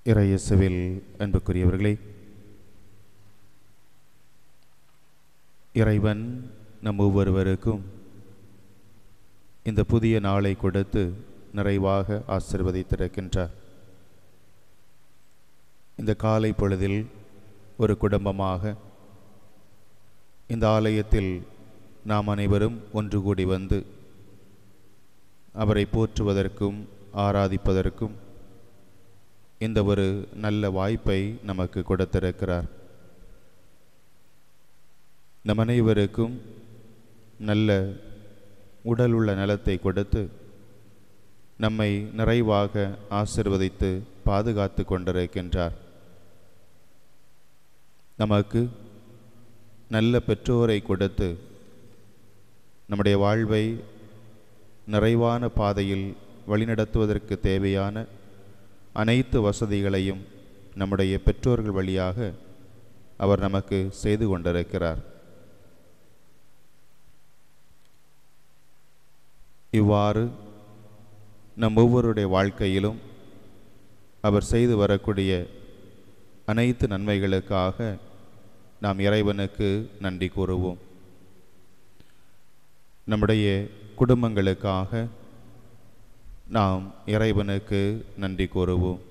இறையேசுவில் அன்புக்குரியவர்களே இறைவன் நம் ஒவ்வொருவருக்கும் இந்த புதிய நாளை கொடுத்து நிறைவாக ஆசிர்வதித்திருக்கின்றார் இந்த காலை பொழுதில் ஒரு குடும்பமாக இந்த ஆலயத்தில் நாம் அனைவரும் ஒன்று கூடி வந்து அவரை போற்றுவதற்கும் ஆராதிப்பதற்கும் இந்த ஒரு நல்ல வாய்ப்பை நமக்கு கொடுத்திருக்கிறார் நம் அனைவருக்கும் நல்ல உடல் உள்ள நலத்தை கொடுத்து நம்மை நிறைவாக ஆசிர்வதித்து பாதுகாத்து கொண்டிருக்கின்றார் நமக்கு நல்ல பெற்றோரை கொடுத்து நம்முடைய வாழ்வை நிறைவான பாதையில் வழிநடத்துவதற்கு தேவையான அனைத்து வசதிகளையும் நம்முடைய பெற்றோர்கள் வழியாக அவர் நமக்கு செய்து கொண்டிருக்கிறார் இவ்வாறு நம் ஒவ்வொருடைய வாழ்க்கையிலும் அவர் செய்து வரக்கூடிய அனைத்து நன்மைகளுக்காக நாம் இறைவனுக்கு நன்றி கூறுவோம் நம்முடைய குடும்பங்களுக்காக நாம் இறைவனுக்கு நன்றி கூறுவோம்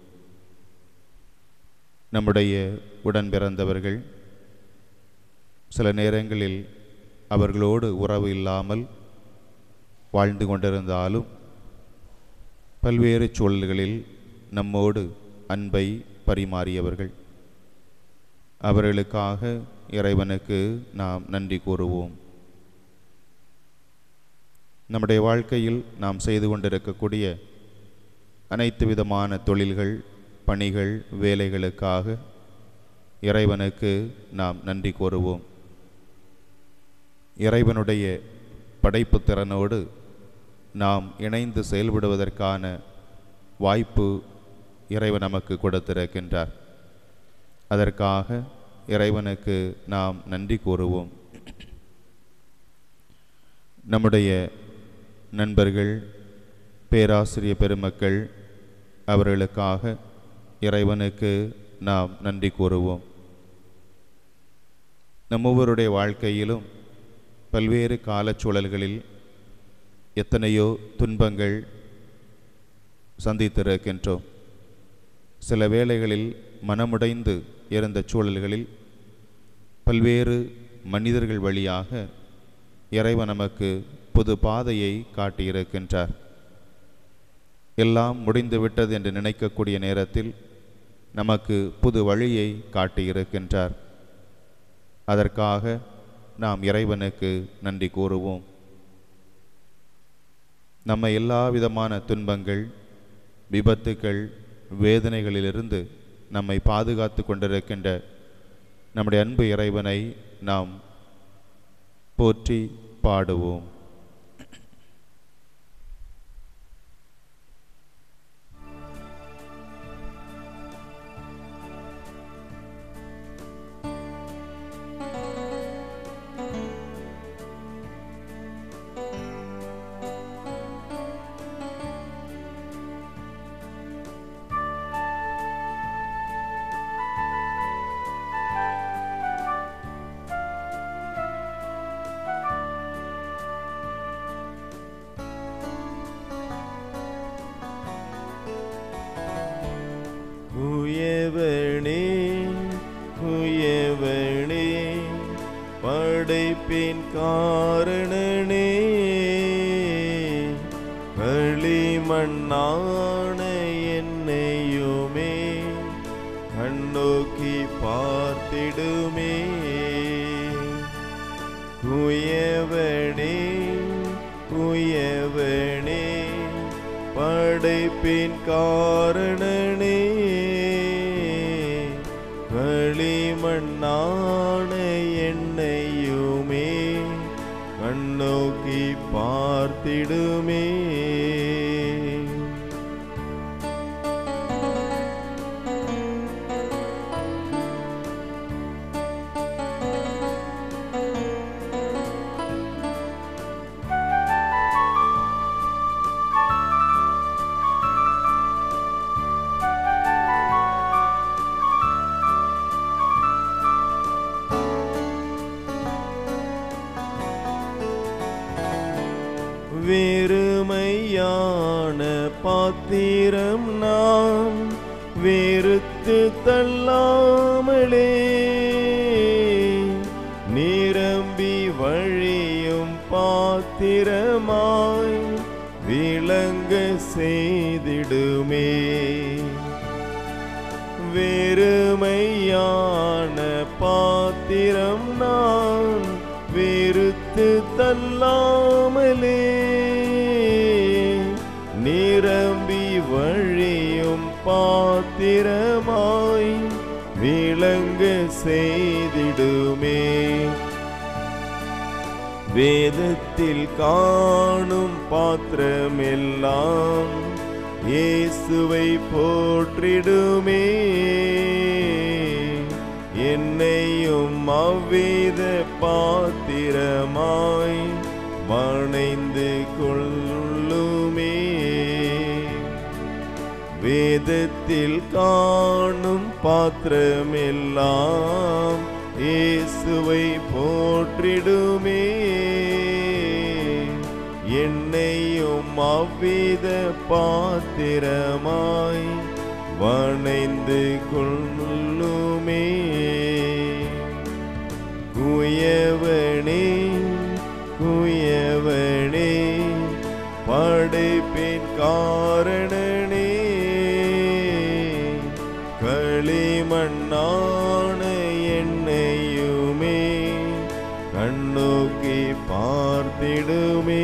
நம்முடைய உடன் பிறந்தவர்கள் சில நேரங்களில் அவர்களோடு உறவு இல்லாமல் வாழ்ந்து கொண்டிருந்தாலும் பல்வேறு சூழல்களில் நம்மோடு அன்பை பரிமாறியவர்கள் அவர்களுக்காக இறைவனுக்கு நாம் நன்றி கூறுவோம் நம்முடைய வாழ்க்கையில் நாம் செய்து கொண்டிருக்கக்கூடிய அனைத்து விதமான தொழில்கள் பணிகள் வேலைகளுக்காக இறைவனுக்கு நாம் நன்றி கூறுவோம் இறைவனுடைய படைப்பு திறனோடு நாம் இணைந்து செயல்படுவதற்கான வாய்ப்பு இறைவன் நமக்கு கொடுத்திருக்கின்றார் அதற்காக இறைவனுக்கு நாம் நன்றி கூறுவோம் நம்முடைய நண்பர்கள் பேராசிரிய பெருமக்கள் அவர்களுக்காக இறைவனுக்கு நாம் நன்றி கூறுவோம் நம் ஒவ்வொருடைய வாழ்க்கையிலும் பல்வேறு காலச்சூழல்களில் எத்தனையோ துன்பங்கள் சந்தித்திருக்கின்றோம் சில வேளைகளில் மனமுடைந்து இருந்த சூழல்களில் பல்வேறு மனிதர்கள் வழியாக இறைவன் நமக்கு புது பாதையை காட்டியிருக்கின்றார் எல்லாம் முடிந்துவிட்டது என்று நினைக்கக்கூடிய நேரத்தில் நமக்கு புது வழியை காட்டியிருக்கின்றார் அதற்காக நாம் இறைவனுக்கு நன்றி கூறுவோம் நம்ம எல்லா விதமான துன்பங்கள் விபத்துக்கள் வேதனைகளிலிருந்து நம்மை பாதுகாத்து கொண்டிருக்கின்ற நம்முடைய அன்பு இறைவனை நாம் போற்றி பாடுவோம் உயவனே உயவனே படைப்பின் காரணனே களிமண்ணான என்னையுமே கண்ணோக்கி பார்த்திடுமே உயவனே உயவனே படைப்பின் காரணனே களிமண்ணான என்னையுமே கண்ணோக்கி பார்த்திடுமே ஆ பாத்திரம் நாம் வெறுத்து தள்ளாமலே நிரம்பி வழியும் பாத்திரமாய் விளங்க செய்திடுமே வெறுமையான பாத்திரம் நான் வெறுத்து தள்ளாமலே நிரம்பி வழியும் பாத்திரமாய் விளங்க செய்திடுமே வேதத்தில் காணும் பாத்திரமெல்லாம் இயேசுவை போற்றிடுமே என்னையும் அவ்வேத பாத்திரமாய் வணைந்து கொள்ளுமே வேதத்தில் காணும் பாத்திரமெல்லாம் இயேசுவை போற்றிடுமே என்னையும் அவ்வித பாத்திரமாய் வணைந்து கொள்ளுமே குயவனே குயவனே படைப்பின் காரணனே களிமண்ணான என்னையுமே கண்ணோக்கி பார்த்திடுமே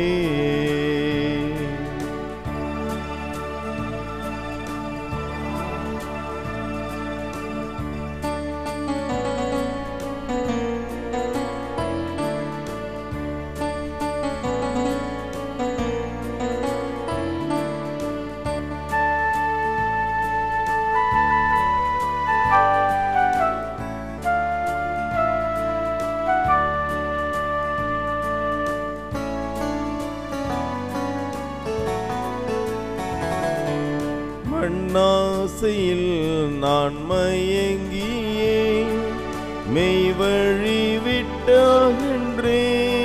மண்ணாசையில் நான் மயங்கியே மெய் வழி விட்டாகின்றே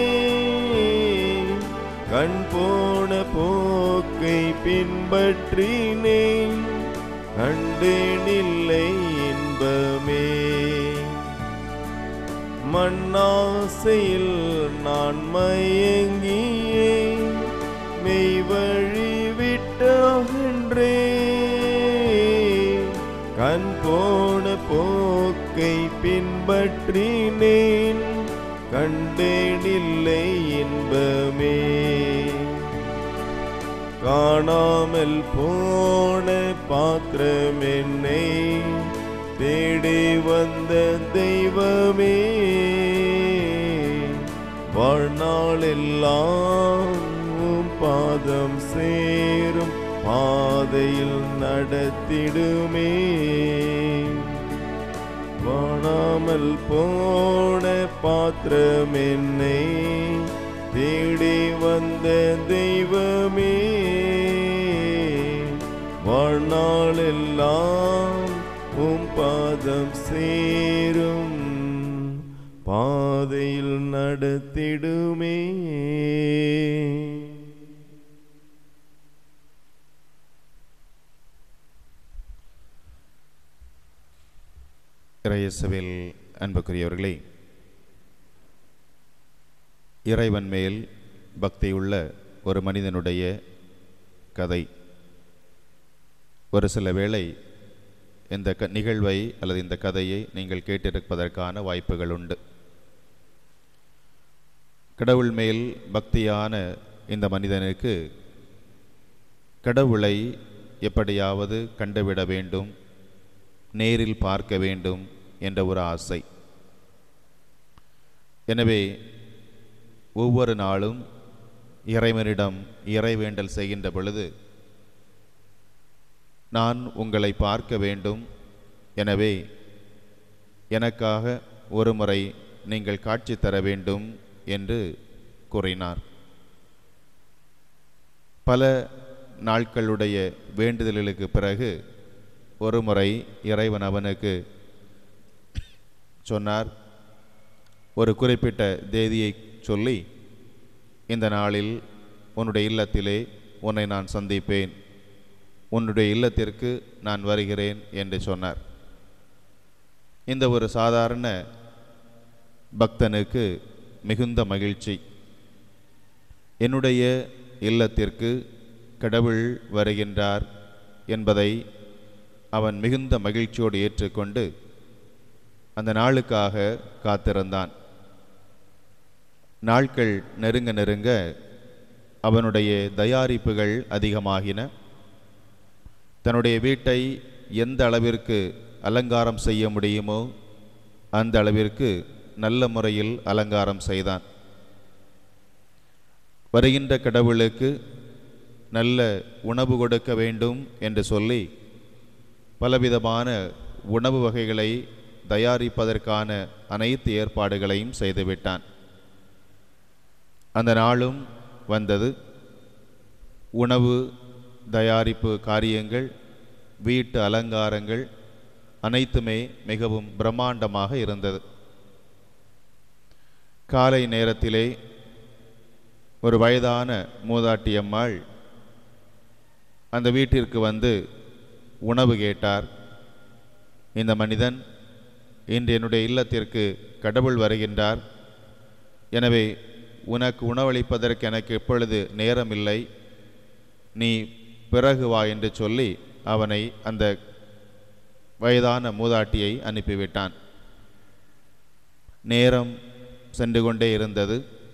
கண் போன போக்கை பின்பற்றினேன் கண்டேனில்லை இன்பமே மண்ணாசையில் நான் மயங்கியே மெய் வழி விட்டாகின்றே கண் போன போக்கை பின்பற்றினேன் கண்டேனில்லை இன்பமே காணாமல் போன பாத்திரம் என்னை தேடி வந்த தெய்வமே வாழ்நாளெல்லாம் உம் பாதம் சேரும் பாதையில் நடத்திடுமே வாணாமல் போன பாத்திரம் என்னை தேடி வந்த தெய்வமே வாழ்நாளெல்லாம் உம் பாதம் சேரும் பாதையில் நடத்திடுமே இறையேசுவில் அன்புக்குரியவர்களே இறைவன் மேல் பக்தியுள்ள ஒரு மனிதனுடைய கதை ஒரு சில வேளை இந்த க நிகழ்வை அல்லது இந்த கதையை நீங்கள் கேட்டிருப்பதற்கான வாய்ப்புகள் உண்டு கடவுள் மேல் பக்தியான இந்த மனிதனுக்கு கடவுளை எப்படியாவது கண்டுவிட வேண்டும் நேரில் பார்க்க வேண்டும் என்ற ஒரு ஆசை எனவே ஒவ்வொரு நாளும் இறைவனிடம் இறைவேண்டல் செய்கின்ற பொழுது நான் உங்களை பார்க்க வேண்டும் எனவே எனக்காக ஒரு முறை நீங்கள் காட்சி தர வேண்டும் என்று கூறினார் பல நாட்களுடைய வேண்டுதல்களுக்கு பிறகு ஒரு முறை இறைவன் அவனுக்கு சொன்னார் ஒரு குறிப்பிட்ட தேதியை சொல்லி இந்த நாளில் உன்னுடைய இல்லத்திலே உன்னை நான் சந்திப்பேன் உன்னுடைய இல்லத்திற்கு நான் வருகிறேன் என்று சொன்னார் இந்த ஒரு சாதாரண பக்தனுக்கு மிகுந்த மகிழ்ச்சி என்னுடைய இல்லத்திற்கு கடவுள் வருகின்றார் என்பதை அவன் மிகுந்த மகிழ்ச்சியோடு ஏற்றுக்கொண்டு அந்த நாளுக்காக காத்திருந்தான் நாட்கள் நெருங்க நெருங்க அவனுடைய தயாரிப்புகள் அதிகமாகின தன்னுடைய வீட்டை எந்த அளவிற்கு அலங்காரம் செய்ய முடியுமோ அந்த அளவிற்கு நல்ல முறையில் அலங்காரம் செய்தான் வருகின்ற கடவுளுக்கு நல்ல உணவு கொடுக்க வேண்டும் என்று சொல்லி பலவிதமான உணவு வகைகளை தயாரிப்பதற்கான அனைத்து ஏற்பாடுகளையும் செய்துவிட்டான் அந்த நாளும் வந்தது உணவு தயாரிப்பு காரியங்கள் வீட்டு அலங்காரங்கள் அனைத்துமே மிகவும் பிரம்மாண்டமாக இருந்தது காலை நேரத்திலே ஒரு வயதான மூதாட்டி அம்மாள் அந்த வீட்டிற்கு வந்து உணவு கேட்டார் இந்த மனிதன் இன்று என்னுடைய இல்லத்திற்கு கடவுள் வருகின்றார் எனவே உனக்கு உணவளிப்பதற்கு எனக்கு எப்பொழுது நேரமில்லை நீ பிறகு வா என்று சொல்லி அவனை அந்த வயதான மூதாட்டியை அனுப்பிவிட்டான் நேரம் சென்று கொண்டே இருந்தது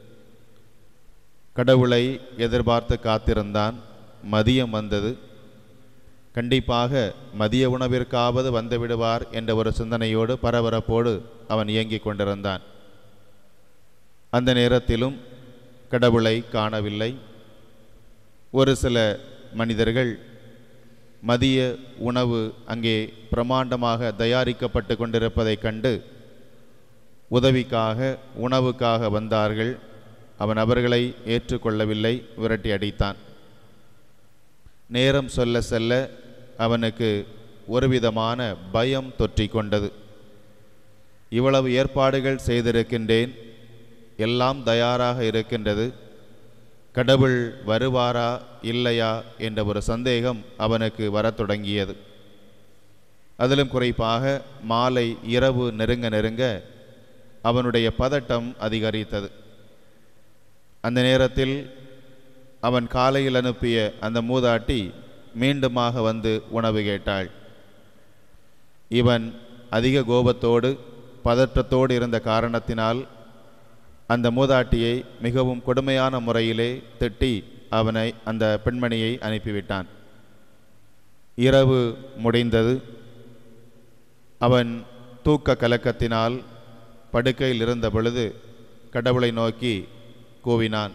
கடவுளை எதிர்பார்த்து காத்திருந்தான் மதியம் வந்தது கண்டிப்பாக மதிய உணவிற்காவது வந்து விடுவார் என்ற ஒரு சிந்தனையோடு பரபரப்போடு அவன் இயங்கிக் கொண்டிருந்தான் அந்த நேரத்திலும் கடவுளை காணவில்லை ஒரு சில மனிதர்கள் மதிய உணவு அங்கே பிரமாண்டமாக தயாரிக்கப்பட்டு கொண்டிருப்பதைக் கண்டு உதவிக்காக உணவுக்காக வந்தார்கள் அவன் அவர்களை ஏற்றுக்கொள்ளவில்லை விரட்டி அடித்தான் நேரம் சொல்ல செல்ல அவனுக்கு ஒருவிதமான பயம் தொற்றிக் கொண்டது இவ்வளவு ஏற்பாடுகள் செய்திருக்கின்றேன் எல்லாம் தயாராக இருக்கின்றது கடவுள் வருவாரா இல்லையா என்ற ஒரு சந்தேகம் அவனுக்கு வரத் தொடங்கியது அதிலும் குறிப்பாக மாலை இரவு நெருங்க நெருங்க அவனுடைய பதட்டம் அதிகரித்தது அந்த நேரத்தில் அவன் காலையில் அனுப்பிய அந்த மூதாட்டி மீண்டுமாக வந்து உணவு கேட்டாள் இவன் அதிக கோபத்தோடு பதற்றத்தோடு இருந்த காரணத்தினால் அந்த மூதாட்டியை மிகவும் கொடுமையான முறையிலே திட்டி அவனை அந்த பெண்மணியை அனுப்பிவிட்டான் இரவு முடிந்தது அவன் தூக்க கலக்கத்தினால் படுக்கையில் இருந்த பொழுது கடவுளை நோக்கி கூவினான்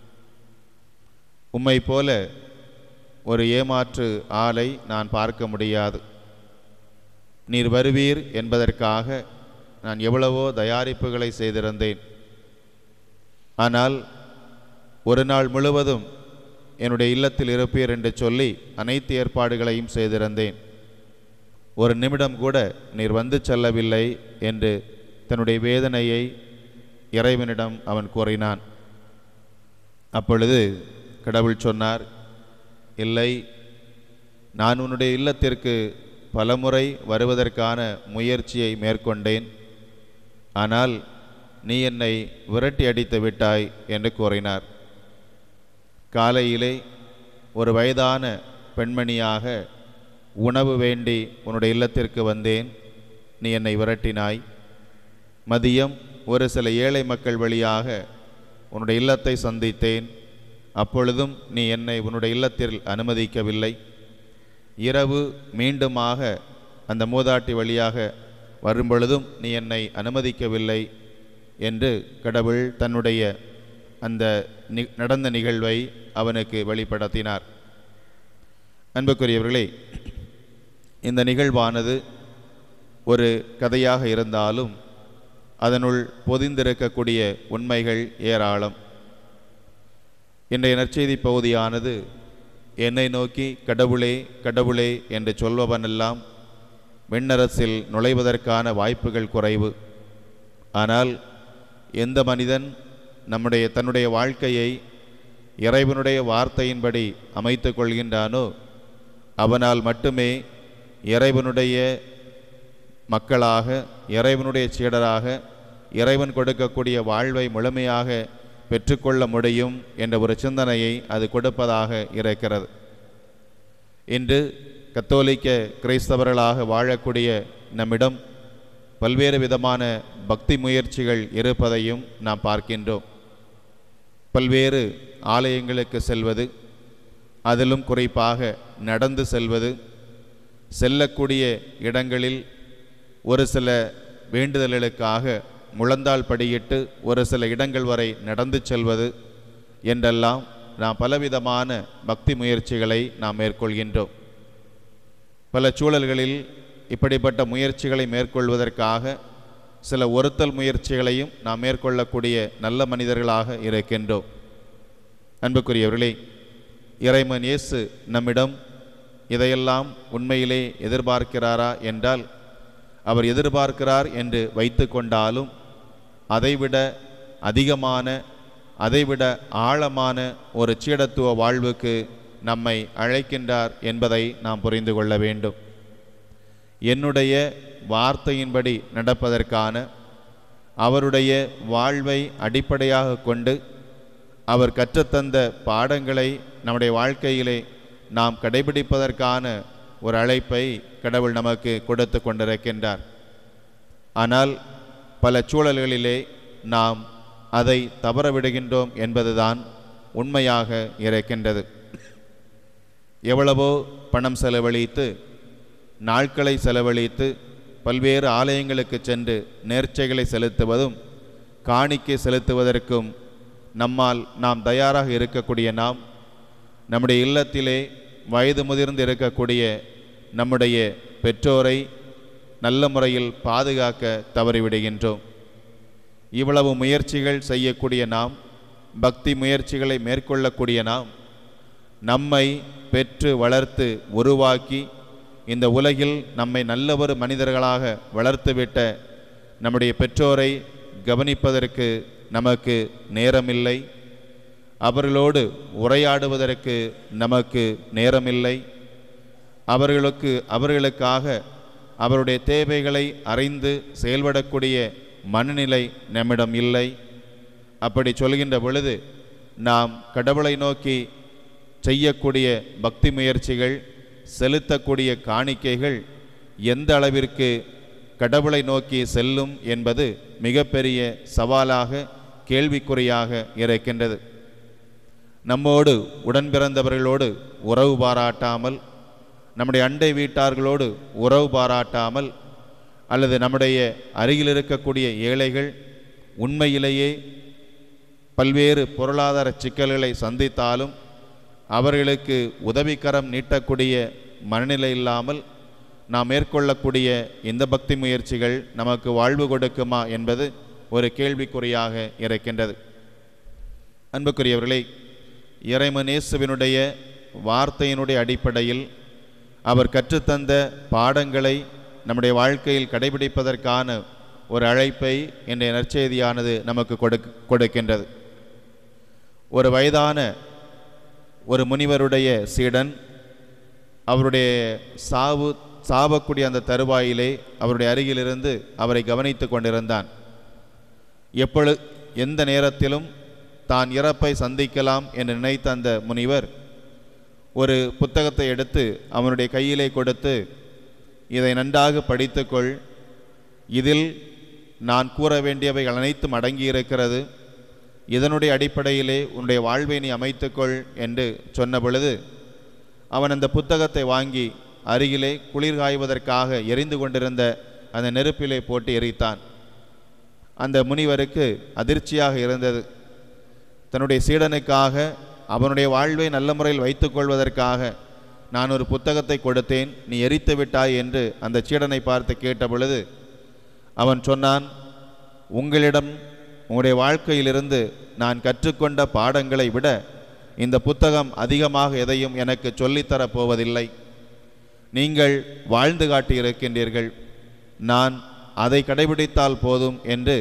உம்மை போல ஒரு ஏமாற்று ஆளை நான் பார்க்க முடியாது நீர் வருவீர் என்பதற்காக நான் எவ்வளவோ தயாரிப்புகளை செய்திருந்தேன் ஆனால் ஒரு நாள் முழுவதும் என்னுடைய இல்லத்தில் இருப்பீர் என்று சொல்லி அனைத்து ஏற்பாடுகளையும் செய்திருந்தேன் ஒரு நிமிடம் கூட நீர் வந்து செல்லவில்லை என்று தன்னுடைய வேதனையை இறைவனிடம் அவன் கூறினான் அப்பொழுது கடவுள் சொன்னார் இல்லை நான் உன்னுடைய இல்லத்திற்கு பலமுறை வருவதற்கான முயற்சியை மேற்கொண்டேன் ஆனால் நீ என்னை விரட்டி அடித்து விட்டாய் என்று கூறினார் காலையிலே ஒரு வயதான பெண்மணியாக உணவு வேண்டி உன்னுடைய இல்லத்திற்கு வந்தேன் நீ என்னை விரட்டினாய் மதியம் ஒரு சில ஏழை மக்கள் வழியாக உன்னுடைய இல்லத்தை சந்தித்தேன் அப்பொழுதும் நீ என்னை உன்னுடைய இல்லத்தில் அனுமதிக்கவில்லை இரவு மீண்டுமாக அந்த மூதாட்டி வழியாக வரும்பொழுதும் நீ என்னை அனுமதிக்கவில்லை என்று கடவுள் தன்னுடைய அந்த நி நடந்த நிகழ்வை அவனுக்கு வெளிப்படுத்தினார் அன்புக்குரியவர்களே இந்த நிகழ்வானது ஒரு கதையாக இருந்தாலும் அதனுள் பொதிந்திருக்கக்கூடிய உண்மைகள் ஏராளம் இன்றைய நற்செய்தி பகுதியானது என்னை நோக்கி கடவுளே கடவுளே என்று சொல்பவனெல்லாம் விண்ணரசில் நுழைவதற்கான வாய்ப்புகள் குறைவு ஆனால் எந்த மனிதன் நம்முடைய தன்னுடைய வாழ்க்கையை இறைவனுடைய வார்த்தையின்படி அமைத்து கொள்கின்றானோ அவனால் மட்டுமே இறைவனுடைய மக்களாக இறைவனுடைய சீடராக இறைவன் கொடுக்கக்கூடிய வாழ்வை முழுமையாக பெற்றுக்கொள்ள முடியும் என்ற ஒரு சிந்தனையை அது கொடுப்பதாக இருக்கிறது இன்று கத்தோலிக்க கிறிஸ்தவர்களாக வாழக்கூடிய நம்மிடம் பல்வேறு விதமான பக்தி முயற்சிகள் இருப்பதையும் நாம் பார்க்கின்றோம் பல்வேறு ஆலயங்களுக்கு செல்வது அதிலும் குறிப்பாக நடந்து செல்வது செல்லக்கூடிய இடங்களில் ஒரு சில வேண்டுதல்களுக்காக முழந்தாள் படியிட்டு ஒரு சில இடங்கள் வரை நடந்து செல்வது என்றெல்லாம் நாம் பலவிதமான பக்தி முயற்சிகளை நாம் மேற்கொள்கின்றோம் பல சூழல்களில் இப்படிப்பட்ட முயற்சிகளை மேற்கொள்வதற்காக சில ஒருத்தல் முயற்சிகளையும் நாம் மேற்கொள்ளக்கூடிய நல்ல மனிதர்களாக இருக்கின்றோம் அன்புக்குரியவர்களே இறைமன் இயேசு நம்மிடம் இதையெல்லாம் உண்மையிலே எதிர்பார்க்கிறாரா என்றால் அவர் எதிர்பார்க்கிறார் என்று வைத்து கொண்டாலும் அதைவிட அதிகமான அதைவிட ஆழமான ஒரு சீடத்துவ வாழ்வுக்கு நம்மை அழைக்கின்றார் என்பதை நாம் புரிந்து கொள்ள வேண்டும் என்னுடைய வார்த்தையின்படி நடப்பதற்கான அவருடைய வாழ்வை அடிப்படையாக கொண்டு அவர் கற்றுத்தந்த பாடங்களை நம்முடைய வாழ்க்கையிலே நாம் கடைபிடிப்பதற்கான ஒரு அழைப்பை கடவுள் நமக்கு கொடுத்து கொண்டிருக்கின்றார் ஆனால் பல சூழல்களிலே நாம் அதை தவற விடுகின்றோம் என்பதுதான் உண்மையாக இருக்கின்றது எவ்வளவோ பணம் செலவழித்து நாட்களை செலவழித்து பல்வேறு ஆலயங்களுக்கு சென்று நேர்ச்சைகளை செலுத்துவதும் காணிக்கை செலுத்துவதற்கும் நம்மால் நாம் தயாராக இருக்கக்கூடிய நாம் நம்முடைய இல்லத்திலே வயது முதிர்ந்து இருக்கக்கூடிய நம்முடைய பெற்றோரை நல்ல முறையில் பாதுகாக்க தவறிவிடுகின்றோம் இவ்வளவு முயற்சிகள் செய்யக்கூடிய நாம் பக்தி முயற்சிகளை மேற்கொள்ளக்கூடிய நாம் நம்மை பெற்று வளர்த்து உருவாக்கி இந்த உலகில் நம்மை நல்ல மனிதர்களாக வளர்த்துவிட்ட நம்முடைய பெற்றோரை கவனிப்பதற்கு நமக்கு நேரமில்லை அவர்களோடு உரையாடுவதற்கு நமக்கு நேரமில்லை அவர்களுக்கு அவர்களுக்காக அவருடைய தேவைகளை அறிந்து செயல்படக்கூடிய மனநிலை நம்மிடம் இல்லை அப்படி சொல்கின்ற பொழுது நாம் கடவுளை நோக்கி செய்யக்கூடிய பக்தி முயற்சிகள் செலுத்தக்கூடிய காணிக்கைகள் எந்த அளவிற்கு கடவுளை நோக்கி செல்லும் என்பது மிகப்பெரிய சவாலாக கேள்விக்குறியாக இருக்கின்றது நம்மோடு உடன் பிறந்தவர்களோடு உறவு பாராட்டாமல் நம்முடைய அண்டை வீட்டார்களோடு உறவு பாராட்டாமல் அல்லது நம்முடைய அருகில் இருக்கக்கூடிய ஏழைகள் உண்மையிலேயே பல்வேறு பொருளாதார சிக்கல்களை சந்தித்தாலும் அவர்களுக்கு உதவிக்கரம் நீட்டக்கூடிய மனநிலை இல்லாமல் நாம் மேற்கொள்ளக்கூடிய இந்த பக்தி முயற்சிகள் நமக்கு வாழ்வு கொடுக்குமா என்பது ஒரு கேள்விக்குறியாக இருக்கின்றது அன்புக்குரியவர்களே இறைமனேசுவினுடைய வார்த்தையினுடைய அடிப்படையில் அவர் கற்றுத்தந்த பாடங்களை நம்முடைய வாழ்க்கையில் கடைபிடிப்பதற்கான ஒரு அழைப்பை இன்றைய நற்செய்தியானது நமக்கு கொடுக் கொடுக்கின்றது ஒரு வயதான ஒரு முனிவருடைய சீடன் அவருடைய சாவு சாவக்கூடிய அந்த தருவாயிலே அவருடைய அருகிலிருந்து அவரை கவனித்து கொண்டிருந்தான் எப்பொழு எந்த நேரத்திலும் தான் இறப்பை சந்திக்கலாம் என்று நினைத்த அந்த முனிவர் ஒரு புத்தகத்தை எடுத்து அவனுடைய கையிலே கொடுத்து இதை நன்றாக படித்துக்கொள் இதில் நான் கூற வேண்டியவைகள் அனைத்தும் அடங்கியிருக்கிறது இதனுடைய அடிப்படையிலே உன்னுடைய வாழ்வை நீ அமைத்துக்கொள் என்று சொன்ன பொழுது அவன் அந்த புத்தகத்தை வாங்கி அருகிலே குளிர் காய்வதற்காக எரிந்து கொண்டிருந்த அந்த நெருப்பிலே போட்டு எரித்தான் அந்த முனிவருக்கு அதிர்ச்சியாக இருந்தது தன்னுடைய சீடனுக்காக அவனுடைய வாழ்வை நல்ல முறையில் வைத்துக்கொள்வதற்காக நான் ஒரு புத்தகத்தை கொடுத்தேன் நீ எரித்து விட்டாய் என்று அந்த சீடனை பார்த்து கேட்ட பொழுது அவன் சொன்னான் உங்களிடம் உங்களுடைய வாழ்க்கையிலிருந்து நான் கற்றுக்கொண்ட பாடங்களை விட இந்த புத்தகம் அதிகமாக எதையும் எனக்கு சொல்லித்தரப் போவதில்லை நீங்கள் வாழ்ந்து காட்டியிருக்கின்றீர்கள் நான் அதை கடைபிடித்தால் போதும் என்று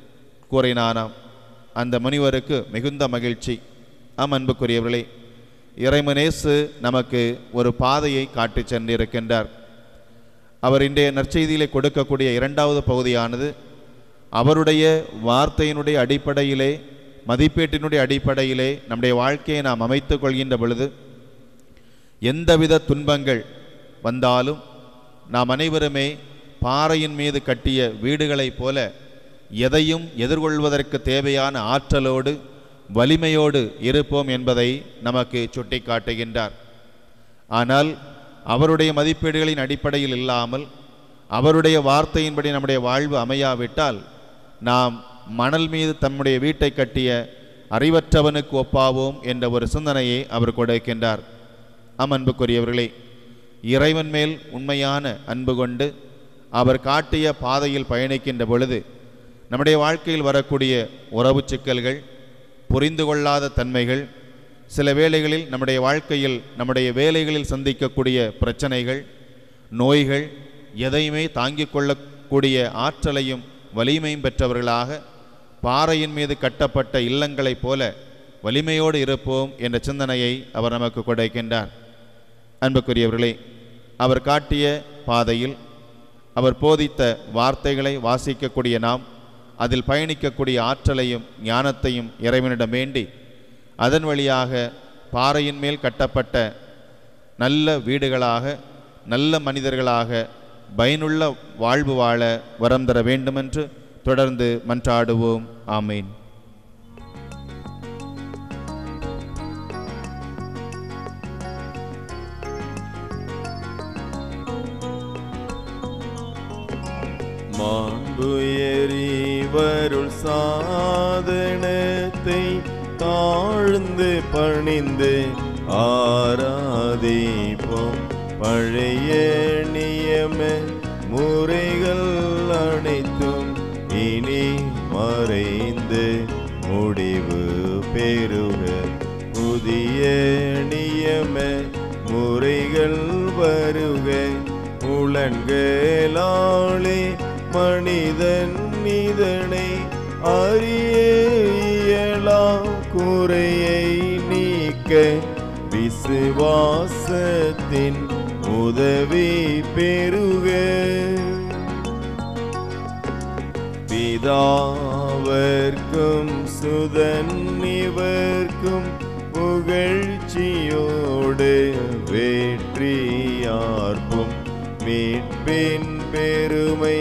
கூறினானாம் அந்த முனிவருக்கு மிகுந்த மகிழ்ச்சி ஆம் அன்புக்குரியவர்களே இறைமனேசு நமக்கு ஒரு பாதையை காட்டிச் சென்றிருக்கின்றார் அவர் இன்றைய நற்செய்தியிலே கொடுக்கக்கூடிய இரண்டாவது பகுதியானது அவருடைய வார்த்தையினுடைய அடிப்படையிலே மதிப்பீட்டினுடைய அடிப்படையிலே நம்முடைய வாழ்க்கையை நாம் அமைத்துக் கொள்கின்ற பொழுது எந்தவித துன்பங்கள் வந்தாலும் நாம் அனைவருமே பாறையின் மீது கட்டிய வீடுகளைப் போல எதையும் எதிர்கொள்வதற்கு தேவையான ஆற்றலோடு வலிமையோடு இருப்போம் என்பதை நமக்கு சுட்டிக்காட்டுகின்றார் ஆனால் அவருடைய மதிப்பீடுகளின் அடிப்படையில் இல்லாமல் அவருடைய வார்த்தையின்படி நம்முடைய வாழ்வு அமையாவிட்டால் நாம் மணல் மீது தம்முடைய வீட்டை கட்டிய அறிவற்றவனுக்கு ஒப்பாவோம் என்ற ஒரு சிந்தனையை அவர் கொடுக்கின்றார் ஆம் அன்புக்குரியவர்களே இறைவன் மேல் உண்மையான அன்பு கொண்டு அவர் காட்டிய பாதையில் பயணிக்கின்ற பொழுது நம்முடைய வாழ்க்கையில் வரக்கூடிய உறவு சிக்கல்கள் புரிந்து கொள்ளாத தன்மைகள் சில வேளைகளில் நம்முடைய வாழ்க்கையில் நம்முடைய வேலைகளில் சந்திக்கக்கூடிய பிரச்சனைகள் நோய்கள் எதையுமே தாங்கிக் கொள்ளக்கூடிய ஆற்றலையும் வலிமையும் பெற்றவர்களாக பாறையின் மீது கட்டப்பட்ட இல்லங்களைப் போல வலிமையோடு இருப்போம் என்ற சிந்தனையை அவர் நமக்கு கொடுக்கின்றார் அன்புக்குரியவர்களே அவர் காட்டிய பாதையில் அவர் போதித்த வார்த்தைகளை வாசிக்கக்கூடிய நாம் அதில் பயணிக்கக்கூடிய ஆற்றலையும் ஞானத்தையும் இறைவனிடம் வேண்டி அதன் வழியாக பாறையின் மேல் கட்டப்பட்ட நல்ல வீடுகளாக நல்ல மனிதர்களாக பயனுள்ள வாழ்வு வாழ வரம் தர வேண்டுமென்று தொடர்ந்து மன்றாடுவோம் ஆமேன் மாண்புயரிவருள் சாதனத்தை தாழ்ந்து பணிந்து ஆராதிப்போம் பழைய நியம முறைகள் அனைத்தும் இனி மறைந்து முடிவு பெறுக புதிய நியம முறைகள் வருக உலன்களாலே மனிதன் இதனை அறிய இயலா குறையை நீக்க விசுவாசத்தின் உதவி பெறுக பிதாவர்க்கும் சுதன் இவர்க்கும் புகழ்ச்சியோடு வெற்றியார்ப்பும் மீட்பின் பெருமை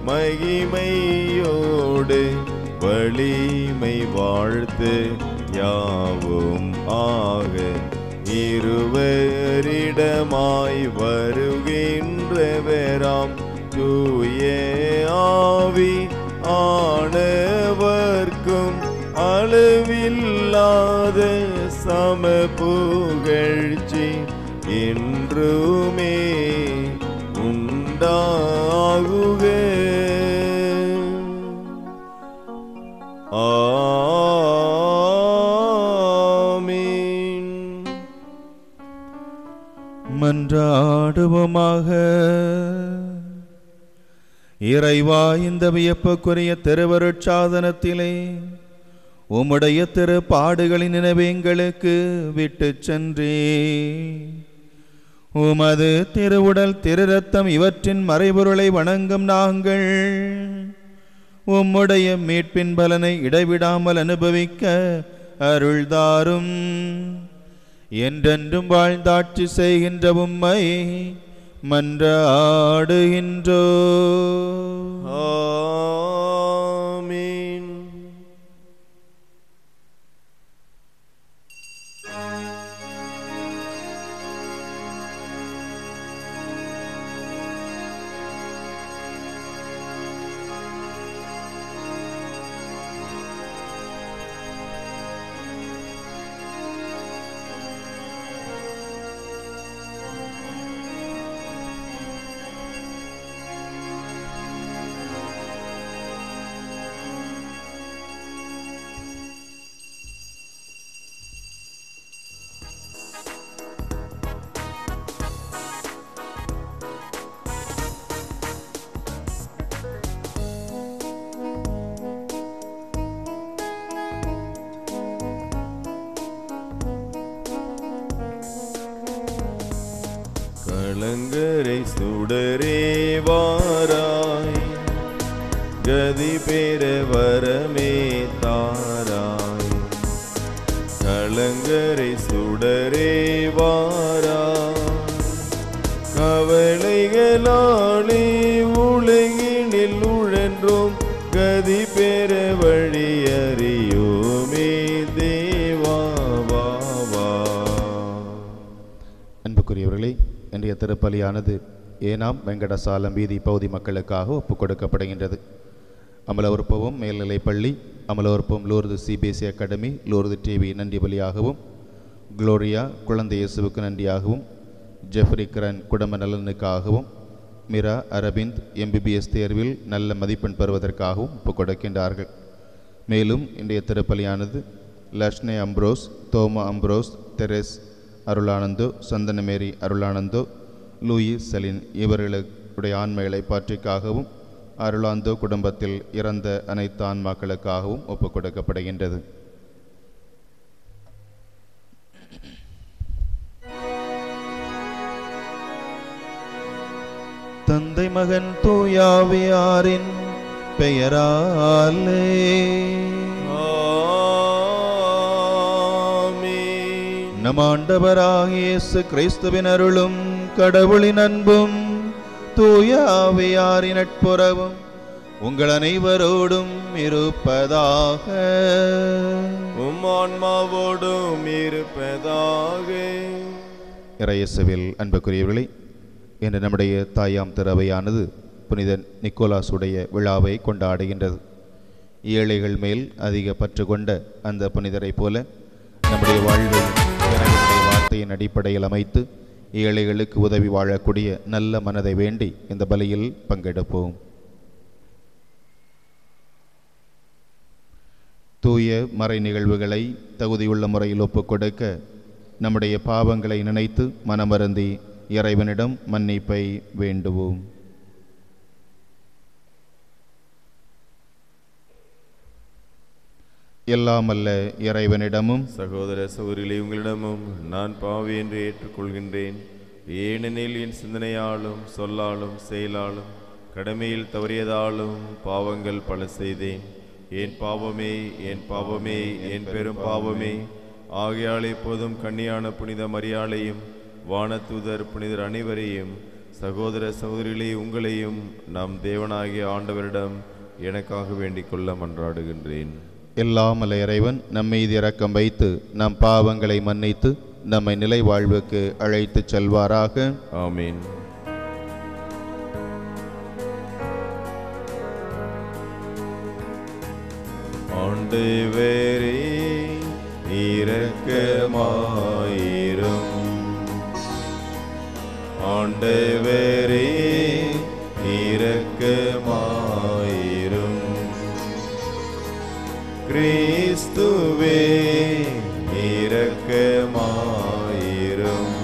மகிமையோடு வலிமை வாழ்த்து யாவும் ஆக இருவரிடமாய் வருகின்றவராம் தூய ஆவி ஆனவர்க்கும் அளவில்லாத சம புகழ்ச்சி என்றுமே உண்டாகுக ஆமீன் மன்றாடுவோமாக இறைவா இந்த வியப்புக்குரிய திருவருட்சாதனத்திலே உம்முடைய திரு பாடுகளின் நினைவு எங்களுக்கு விட்டு சென்றே உமது திருவுடல் திரு ரத்தம் இவற்றின் மறைபொருளை வணங்கும் நாங்கள் உம்முடைய மீட்பின் பலனை இடைவிடாமல் அனுபவிக்க அருள்தாரும் என்றென்றும் வாழ்ந்தாட்சி செய்கின்ற உம்மை மன்றாடுகின்றோ ஆமீன் கலங்கரை சுடரே வாராய் கதி பெற வரமே தாராய் கலங்கரை சுடரே வாராய் கவலைகளாலே உலகினில் உழன்றோம் கதி பெற வழி அறியோமே தேவா வா வா அன்புக்குரியவர்களே இன்றைய திருப்பலியானது ஏனாம் வெங்கடசாலம் வீதி பகுதி மக்களுக்காக ஒப்புக் கொடுக்கப்படுகின்றது அமலவற்பவும் மேல்நிலைப் பள்ளி Amalorpavam Lourdes CBSE academy Lourdes TV நன்றி பலியாகவும் குளோரியா குழந்தை இயேசுவுக்கு நன்றியாகவும் ஜெஃப்ரி கரன் குடும்ப நலனுக்காகவும் மிரா அரவிந்த் எம்பிபிஎஸ் தேர்வில் நல்ல மதிப்பெண் பெறுவதற்காகவும் ஒப்புக் கொடுக்கின்றார்கள் மேலும் இன்றைய திருப்பலியானது லக்ஷ்னே Ambrose Thoma Ambrose Therese Arulanantho Santhanamary Arulanantho Louis Celine இவர்களுடைய ஆண்மைகளை பாற்றிக்காகவும் அருளாந்தோ குடும்பத்தில் இறந்த அனைத்து ஆன்மாக்களுக்காகவும் ஒப்புக் கொடுக்கப்படுகின்றது தந்தை மகன் தூயாவியாரின் பெயராலே ஆமென். நம் ஆண்டவராகிய இயேசு கிறிஸ்துவின் அருளும் கடவுளின் அன்பும் தூய ஆவியாரின் நட்புறவும் உங்கள் அனைவரோடும் இருப்பதாக உம் ஆன்மாவோடும் இருப்பதாக இறையேசுவில் அன்புக்குரியவர்களே இன்று நம்முடைய தாயாம் திறவையானது புனித நிக்கோலாசுடைய விழாவை கொண்டாடுகின்றது ஏழைகள் மேல் அதிக பற்று கொண்ட அந்த புனிதரைப் போல நம்முடைய வாழ்வை இறைவனுடைய வார்த்தையின் அடிப்படையில் அமைத்து ஏழைகளுக்கு உதவி வாழக்கூடிய நல்ல மனதை வேண்டி இந்த பலியில் பங்கெடுப்போம் தூய மறை நிகழ்வுகளை தகுதியுள்ள முறையில் ஒப்புக் கொடுக்க நம்முடைய பாவங்களை நினைத்து மனமருந்தி இறைவனிடம் மன்னிப்பை வேண்டுவோம் எல்லாமல்ல இறைவனிடமும் சகோதர சகோதரிகளே உங்களிடமும் நான் பாவி என்று ஏற்றுக்கொள்கின்றேன் ஏனெனில் என் சிந்தனையாலும் சொல்லாலும் செயலாலும் கடமையில் தவறியதாலும் பாவங்கள் பல செய்தேன் என் பாவமே என் பாவமே என் பெரும் பாவமே ஆகையால் எப்போதும் கன்னியான புனித மரியாளையும் வானதூதர் புனிதர் அனைவரையும் சகோதர சகோதரிகளே உங்களையும் நம் தேவனாகிய ஆண்டவரிடம் எனக்காக வேண்டிக் கொள்ள மன்றாடுகின்றேன் எல்லாமல்ல இறைவன் நம்மீது இரக்கம் வைத்து நம் பாவங்களை மன்னித்து நம்மை நிலை வாழ்வுக்கு அழைத்துச் செல்வாராக ஆமீன் ஆண்டவரே இரக்கமாயிரும் ஆண்டவரே இரக்கமாயிரும் கிறிஸ்துவே இரக்கமாயிரும்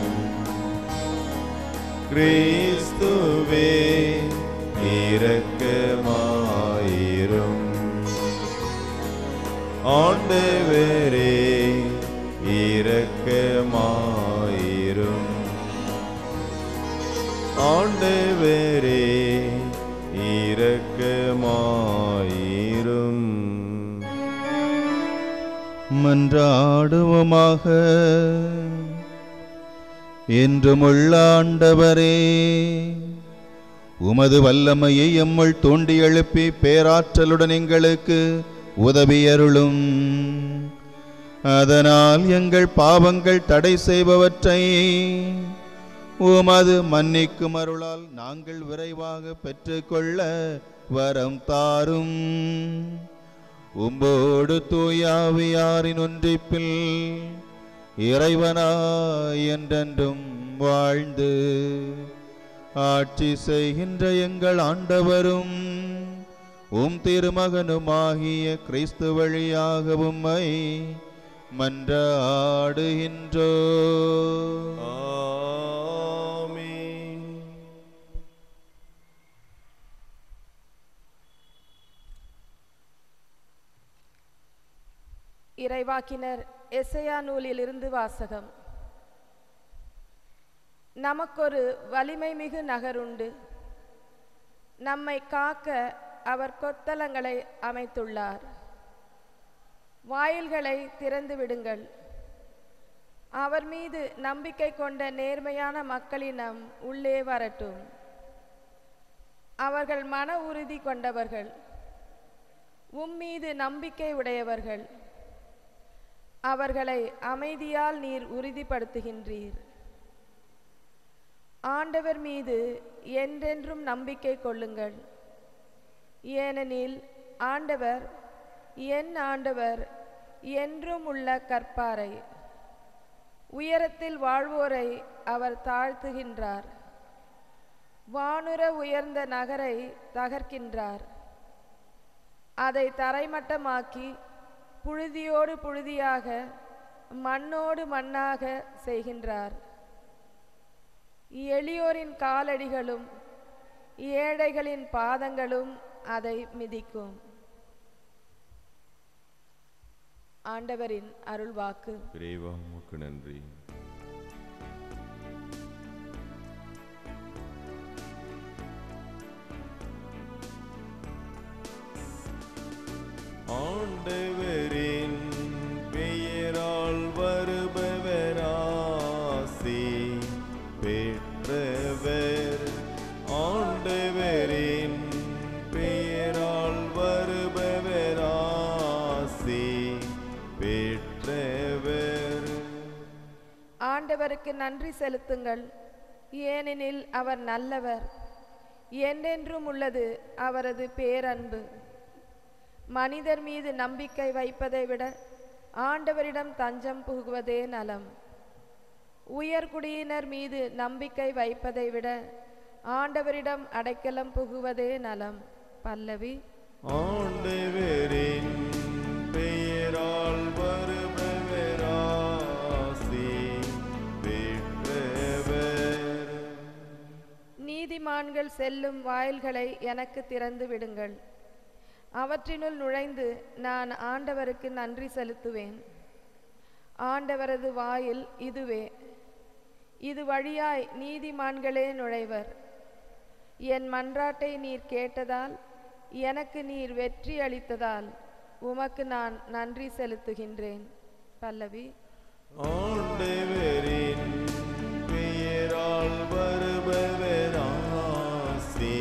கிறிஸ்துவே இரக்கமாயிரும் ஆண்டவரே இரக்கமாயிரும் ஆண்டவரே இரக்கமாயிரும் மன்றாடுவோமாக என்றும் உள்ள ஆண்டவரே உமது வல்லமையை எம்முள் தூண்டி எழுப்பி பேராற்றலுடன் எங்களுக்கு உதவியருளும் அதனால் எங்கள் பாவங்கள் தடை செய்பவற்றை உமது மன்னிக்கும் அருளால் நாங்கள் விரைவாக பெற்றுக்கொள்ள வரம் தாரும் உம்போடு தூயாவியாரின் ஒன்றிப்பில் இறைவனாய் என்றென்றும் வாழ்ந்து ஆட்சி செய்கின்ற எங்கள் ஆண்டவரும் உம் திருமகனுமாகிய கிறிஸ்து வழியாக உம்மை மன்றாடுகின்றோ ஆமென் இறைவாக்கினர் எசையா நூலிலிருந்து வாசகம் நமக்கொரு வலிமை மிகு நகருண்டு நம்மை காக்க அவர் கொத்தளங்களை அமைத்துள்ளார் வாயில்களை திறந்து விடுங்கள் அவர் மீது நம்பிக்கை கொண்ட நேர்மையான மக்களினம் உள்ளே வரட்டும் அவர்கள் மன உறுதி கொண்டவர்கள் உம்மீது நம்பிக்கை உடையவர்கள் அவர்களை அமைதியால் நீர் உறுதிப்படுத்துகின்றீர் ஆண்டவர் மீது என்றென்றும் நம்பிக்கை கொள்ளுங்கள் ஏனெனில் ஆண்டவர் என் ஆண்டவர் என்றும் உள்ள கற்பாரை உயரத்தில் வாழ்வோரை அவர் தாழ்த்துகின்றார் வானுர உயர்ந்த நகரை தகர்க்கின்றார் அதை தரைமட்டமாக்கி புழுதியோடு புழுதியாக மண்ணோடு மண்ணாக செய்கின்றார் எளியோரின் காலடிகளும் ஏழைகளின் பாதங்களும் அதை மிதிக்கும் ஆண்டவரின் அருள்வாக்கு இறைவா உமக்கு நன்றி ஆண்டவரின் பெயரால் வருபவராசி பெற்றவர் ஆண்டவரின் பெயரால் வருபவராசி பெற்றவர் ஆண்டவருக்கு நன்றி செலுத்துங்கள் ஏனெனில் அவர் நல்லவர் என்றென்றும் உள்ளது அவரது பேரன்பு மனிதர் மீது நம்பிக்கை வைப்பதை விட ஆண்டவரிடம் தஞ்சம் புகுவதே நலம் உயர்குடியினர் மீது நம்பிக்கை வைப்பதை விட ஆண்டவரிடம் அடைக்கலம் புகுவதே நலம் பல்லவி ஆண்டவரின் பெயரால் வருபவராசி பெற்றவர் நீதிமான்கள் செல்லும் வாயில்களை எனக்கு திறந்து விடுங்கள் அவற்றினுள் நுழைந்து நான் ஆண்டவருக்கு நன்றி செலுத்துவேன் ஆண்டவரது வாயில் இதுவே இது வழியாய் நீதிமான்களே நுழைவர் என் மன்றாட்டை நீர் கேட்டதால் எனக்கு நீர் வெற்றி அளித்ததால் உமக்கு நான் நன்றி செலுத்துகின்றேன் பல்லவி ஆண்டவரின் பெயரால் வருபவராசி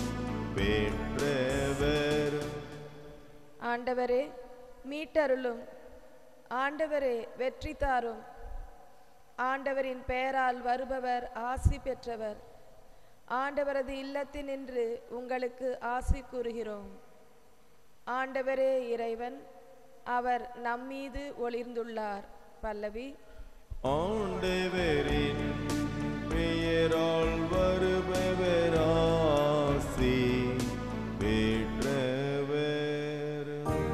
பெற்றவர் ஆண்டவரே மீட்டருளும் ஆண்டவரே வெற்றி தாரும் ஆண்டவரின் பெயரால் வருபவர் ஆசி பெற்றவர் ஆண்டவரது இல்லத்தினின்று உங்களுக்கு ஆசி கூறுகிறோம் ஆண்டவரே இறைவன் அவர் நம்மீது ஒளிர்ந்துள்ளார் பல்லவி ஆண்டவரின் பெயரால் வருபவராசி பெற்றவர்